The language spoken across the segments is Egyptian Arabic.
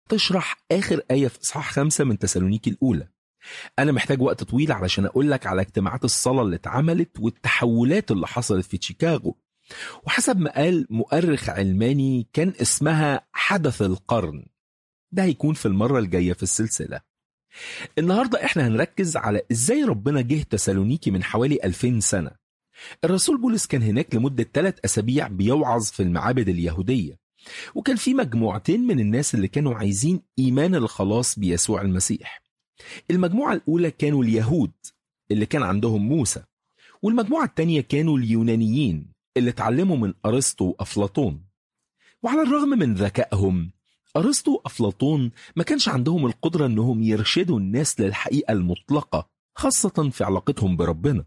تشرح آخر آية في إصحاح خمسة من تسالونيكي الأولى أنا محتاج وقت طويل علشان أقول لك على اجتماعات الصلاة اللي اتعملت والتحولات اللي حصلت في شيكاغو وحسب ما قال مؤرخ علماني كان اسمها حدث القرن ده هيكون في المرة الجاية في السلسلة النهاردة احنا هنركز على ازاي ربنا جه تسالونيكي من حوالي 2000 سنة الرسول بولس كان هناك لمدة ثلاث أسابيع بيوعظ في المعابد اليهودية وكان في مجموعتين من الناس اللي كانوا عايزين إيمان الخلاص بيسوع المسيح المجموعة الأولى كانوا اليهود اللي كان عندهم موسى والمجموعة التانية كانوا اليونانيين اللي اتعلموا من أرسطو وأفلاطون وعلى الرغم من ذكائهم أرسطو وأفلاطون ما كانش عندهم القدرة أنهم يرشدوا الناس للحقيقة المطلقة خاصة في علاقتهم بربنا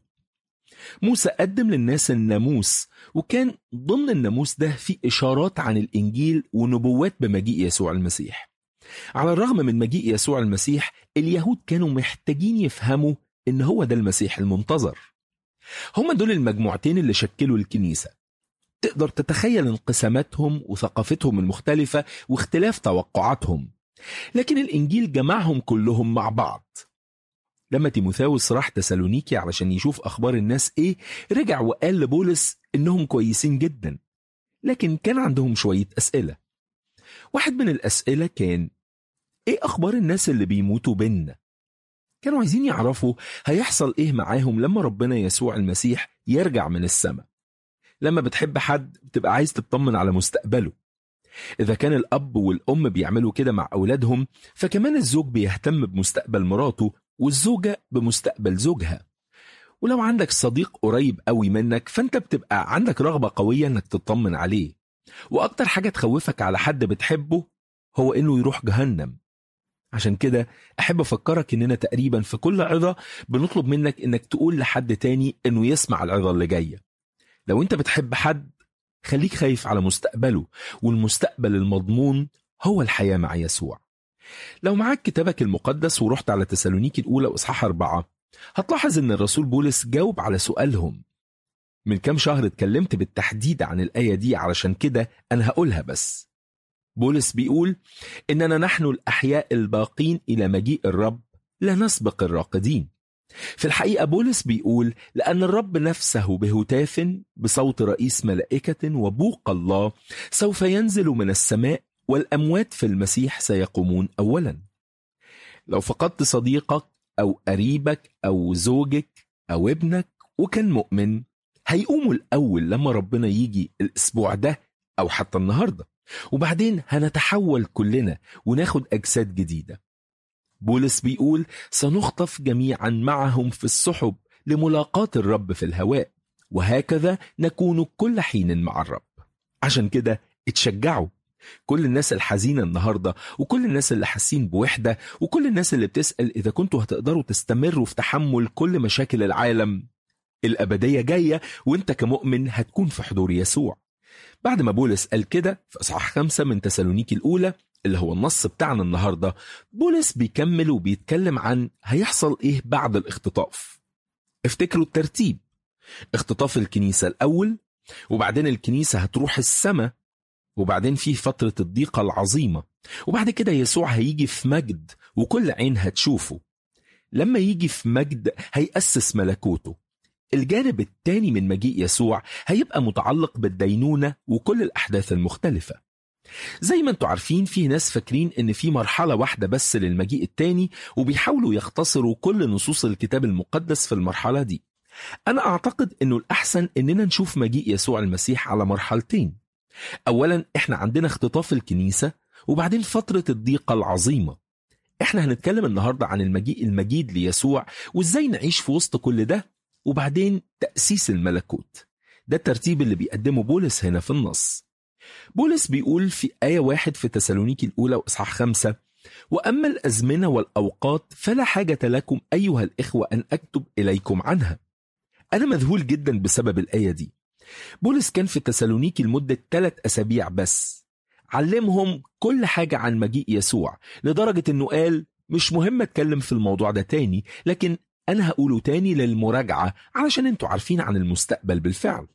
موسى قدم للناس الناموس وكان ضمن الناموس ده في إشارات عن الإنجيل ونبوات بمجيء يسوع المسيح على الرغم من مجيء يسوع المسيح اليهود كانوا محتاجين يفهموا إن هو ده المسيح المنتظر هما دول المجموعتين اللي شكلوا الكنيسة تقدر تتخيل انقساماتهم وثقافتهم المختلفة واختلاف توقعاتهم لكن الإنجيل جمعهم كلهم مع بعض لما تيموثاوس راح تسالونيكي علشان يشوف أخبار الناس إيه رجع وقال لبولس إنهم كويسين جدا لكن كان عندهم شوية أسئلة واحد من الأسئلة كان إيه أخبار الناس اللي بيموتوا بينا كانوا عايزين يعرفوا هيحصل إيه معاهم لما ربنا يسوع المسيح يرجع من السماء لما بتحب حد بتبقى عايز تطمن على مستقبله إذا كان الأب والأم بيعملوا كده مع أولادهم فكمان الزوج بيهتم بمستقبل مراته والزوجة بمستقبل زوجها ولو عندك صديق قريب قوي منك فانت بتبقى عندك رغبة قوية انك تطمن عليه واكتر حاجة تخوفك على حد بتحبه هو انه يروح جهنم عشان كده احب افكرك اننا تقريبا في كل عظة بنطلب منك انك تقول لحد تاني انه يسمع العظة اللي جاية لو انت بتحب حد خليك خايف على مستقبله والمستقبل المضمون هو الحياة مع يسوع لو معاك كتابك المقدس ورحت على تسالونيكي الأولى وإصحاح أربعة هتلاحظ إن الرسول بولس جاوب على سؤالهم من كام شهر اتكلمت بالتحديد عن الآية دي علشان كده أنا هقولها بس بولس بيقول إننا نحن الأحياء الباقين إلى مجيء الرب لا نسبق الراقدين في الحقيقة بولس بيقول لأن الرب نفسه بهتاف بصوت رئيس ملائكة وبوق الله سوف ينزل من السماء والأموات في المسيح سيقومون أولا لو فقدت صديقك أو قريبك أو زوجك أو ابنك وكان مؤمن هيقوموا الأول لما ربنا يجي الأسبوع ده أو حتى النهاردة وبعدين هنتحول كلنا وناخد أجساد جديدة بولس بيقول سنخطف جميعا معهم في السحب لملاقاة الرب في الهواء وهكذا نكون كل حين مع الرب عشان كده اتشجعوا كل الناس الحزينة النهاردة وكل الناس اللي حاسين بوحدة وكل الناس اللي بتسأل إذا كنتوا هتقدروا تستمروا في تحمل كل مشاكل العالم الأبدية جاية وانت كمؤمن هتكون في حضور يسوع بعد ما بولس قال كده في إصحاح خمسة من تسالونيكي الأولى اللي هو النص بتاعنا النهاردة بولس بيكمل وبيتكلم عن هيحصل إيه بعد الاختطاف افتكروا الترتيب اختطاف الكنيسة الأول وبعدين الكنيسة هتروح السماء وبعدين في فترة الضيقة العظيمة وبعد كده يسوع هيجي في مجد وكل عين هتشوفه لما يجي في مجد هيأسس ملكوته الجانب التاني من مجيء يسوع هيبقى متعلق بالدينونة وكل الأحداث المختلفة زي ما انتوا عارفين في ناس فاكرين ان في مرحلة واحدة بس للمجيء التاني وبيحاولوا يختصروا كل نصوص الكتاب المقدس في المرحلة دي أنا أعتقد أنه الأحسن أننا نشوف مجيء يسوع المسيح على مرحلتين أولا إحنا عندنا اختطاف الكنيسة وبعدين فترة الضيقة العظيمة إحنا هنتكلم النهاردة عن المجيء المجيد ليسوع وإزاي نعيش في وسط كل ده وبعدين تأسيس الملكوت ده الترتيب اللي بيقدمه بولس هنا في النص بولس بيقول في آية واحد في تسالونيكي الأولى وإصحاح خمسة وأما الأزمنة والأوقات فلا حاجة لكم أيها الإخوة أن أكتب إليكم عنها أنا مذهول جدا بسبب الآية دي بولس كان في تسالونيكي لمدة ثلاث أسابيع بس علمهم كل حاجة عن مجيء يسوع لدرجة أنه قال مش مهم أتكلم في الموضوع ده تاني لكن أنا هقوله تاني للمراجعة علشان أنتوا عارفين عن المستقبل بالفعل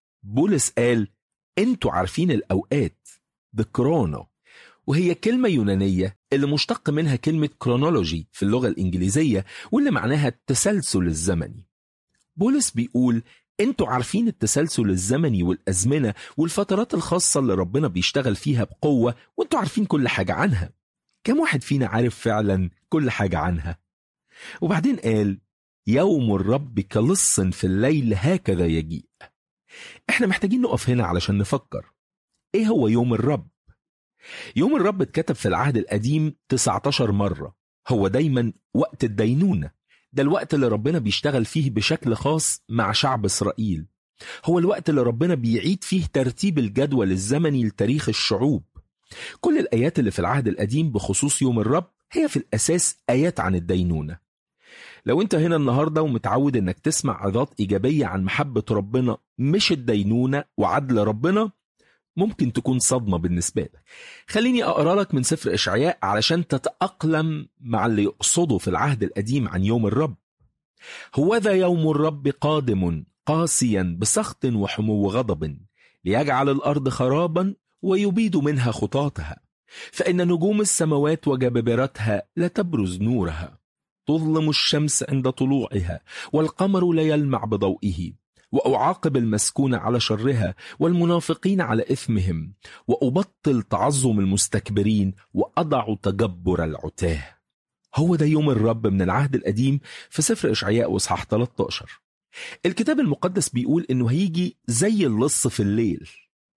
بولس قال أنتوا عارفين الأوقات ذكرانا وهي كلمة يونانية اللي مشتق منها كلمة كرونولوجي في اللغة الإنجليزية واللي معناها التسلسل الزمني بولس بيقول انتوا عارفين التسلسل الزمني والأزمنة والفترات الخاصة اللي ربنا بيشتغل فيها بقوة وانتوا عارفين كل حاجة عنها كم واحد فينا عارف فعلا كل حاجة عنها وبعدين قال يوم الرب كلص في الليل هكذا يجيء احنا محتاجين نقف هنا علشان نفكر ايه هو يوم الرب يوم الرب اتكتب في العهد القديم 19 مرة هو دايما وقت الدينونة ده الوقت اللي ربنا بيشتغل فيه بشكل خاص مع شعب إسرائيل هو الوقت اللي ربنا بيعيد فيه ترتيب الجدول الزمني لتاريخ الشعوب كل الآيات اللي في العهد القديم بخصوص يوم الرب هي في الأساس آيات عن الدينونة لو انت هنا النهاردة ومتعود انك تسمع عظات إيجابية عن محبة ربنا مش الدينونة وعدل ربنا ممكن تكون صدمة بالنسبة لك خليني أقرأ لك من سفر إشعياء علشان تتأقلم مع اللي يقصده في العهد القديم عن يوم الرب هوذا يوم الرب قادم قاسيا بسخط وحمو غضب ليجعل الأرض خرابا ويبيد منها خطاطها فإن نجوم السماوات وجبابرتها لا تبرز نورها تظلم الشمس عند طلوعها والقمر لا يلمع بضوئه واعاقب المسكون على شرها والمنافقين على اثمهم وابطل تعظم المستكبرين واضع تجبر العتاه هو ده يوم الرب من العهد القديم في سفر اشعياء واصحاح 13 الكتاب المقدس بيقول انه هيجي زي اللص في الليل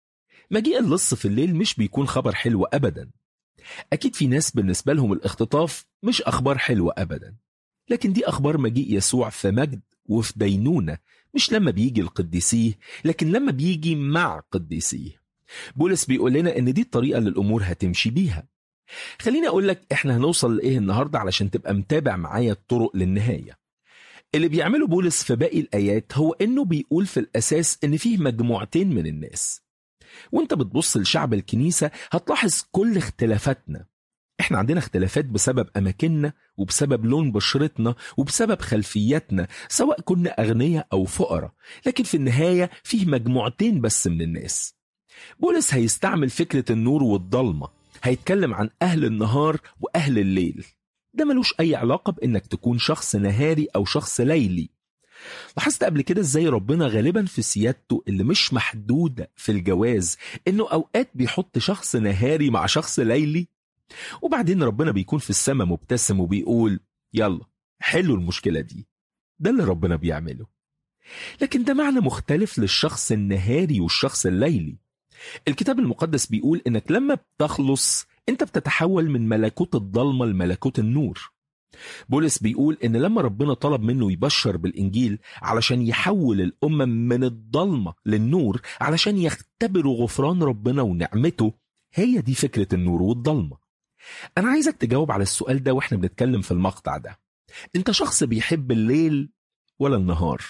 مجيء اللص في الليل مش بيكون خبر حلو ابدا اكيد في ناس بالنسبه لهم الاختطاف مش اخبار حلوه ابدا لكن دي اخبار مجيء يسوع في مجد وفي دينونه مش لما بيجي القديسيه لكن لما بيجي مع قديسيه بولس بيقول لنا ان دي الطريقه اللي الامور هتمشي بيها خليني اقول لك احنا هنوصل لايه النهارده علشان تبقى متابع معايا الطرق للنهايه اللي بيعمله بولس في باقي الايات هو انه بيقول في الاساس ان فيه مجموعتين من الناس وانت بتبص لشعب الكنيسه هتلاحظ كل اختلافاتنا احنا عندنا اختلافات بسبب اماكننا وبسبب لون بشرتنا وبسبب خلفياتنا سواء كنا اغنياء او فقراء لكن في النهايه فيه مجموعتين بس من الناس بولس هيستعمل فكره النور والضلمه هيتكلم عن اهل النهار واهل الليل ده ملوش اي علاقه بانك تكون شخص نهاري او شخص ليلي لاحظت قبل كده ازاي ربنا غالبا في سيادته اللي مش محدودة في الجواز انه اوقات بيحط شخص نهاري مع شخص ليلي وبعدين ربنا بيكون في السماء مبتسم وبيقول يلا حلوا المشكلة دي ده اللي ربنا بيعمله لكن ده معنى مختلف للشخص النهاري والشخص الليلي الكتاب المقدس بيقول انك لما بتخلص انت بتتحول من ملكوت الضلمة لملكوت النور بولس بيقول ان لما ربنا طلب منه يبشر بالانجيل علشان يحول الامم من الضلمه للنور علشان يختبروا غفران ربنا ونعمته هي دي فكره النور والضلمه انا عايزك تجاوب على السؤال ده واحنا بنتكلم في المقطع ده انت شخص بيحب الليل ولا النهار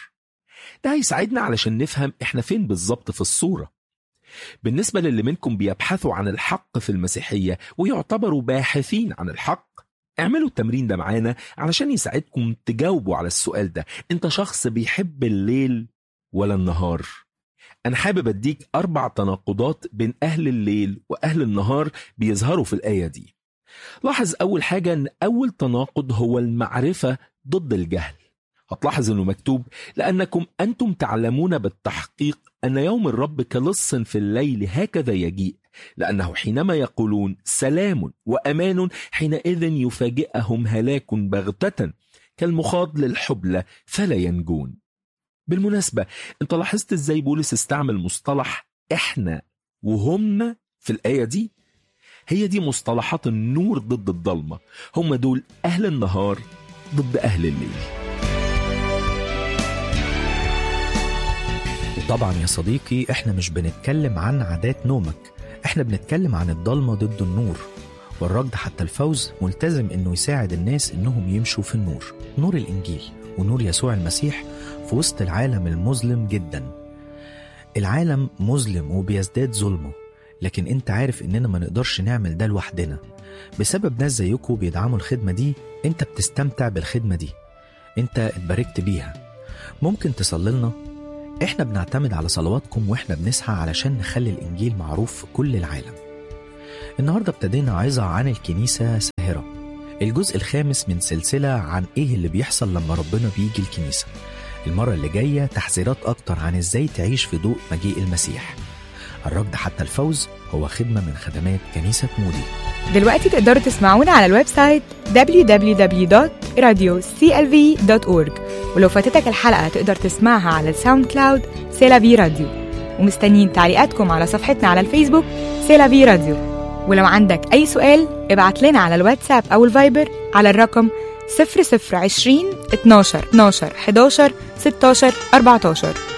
ده هيساعدنا علشان نفهم احنا فين بالظبط في الصوره بالنسبه للي منكم بيبحثوا عن الحق في المسيحيه ويعتبروا باحثين عن الحق اعملوا التمرين ده معانا علشان يساعدكم تجاوبوا على السؤال ده انت شخص بيحب الليل ولا النهار انا حابب اديك اربع تناقضات بين اهل الليل واهل النهار بيظهروا في الايه دي لاحظ اول حاجه ان اول تناقض هو المعرفه ضد الجهل هتلاحظ انه مكتوب لانكم انتم تعلمون بالتحقيق ان يوم الرب كلص في الليل هكذا يجيء لأنه حينما يقولون سلام وأمان حينئذ يفاجئهم هلاك بغتة كالمخاض للحبلة فلا ينجون بالمناسبة انت لاحظت ازاي بولس استعمل مصطلح احنا وهم في الآية دي هي دي مصطلحات النور ضد الضلمة هم دول أهل النهار ضد أهل الليل وطبعا يا صديقي احنا مش بنتكلم عن عادات نومك احنا بنتكلم عن الضلمة ضد النور والركض حتى الفوز ملتزم انه يساعد الناس انهم يمشوا في النور نور الانجيل ونور يسوع المسيح في وسط العالم المظلم جدا العالم مظلم وبيزداد ظلمه لكن انت عارف اننا ما نقدرش نعمل ده لوحدنا بسبب ناس زيكم بيدعموا الخدمة دي انت بتستمتع بالخدمة دي انت اتباركت بيها ممكن تصلي لنا احنا بنعتمد على صلواتكم واحنا بنسعى علشان نخلي الانجيل معروف في كل العالم النهاردة ابتدينا عظة عن الكنيسة ساهرة الجزء الخامس من سلسلة عن إيه اللي بيحصل لما ربنا بيجي الكنيسة المرة اللي جاية تحذيرات أكتر عن إزاي تعيش في ضوء مجيء المسيح الركض حتى الفوز هو خدمة من خدمات كنيسة مودي دلوقتي تقدروا تسمعونا على الويب سايت www.radioclv.org ولو فاتتك الحلقة تقدر تسمعها على الساوند كلاود سيلافي راديو ومستنيين تعليقاتكم على صفحتنا على الفيسبوك سيلافي راديو ولو عندك أي سؤال ابعت لنا على الواتساب أو الفايبر على الرقم 0020 12 12 11 16 14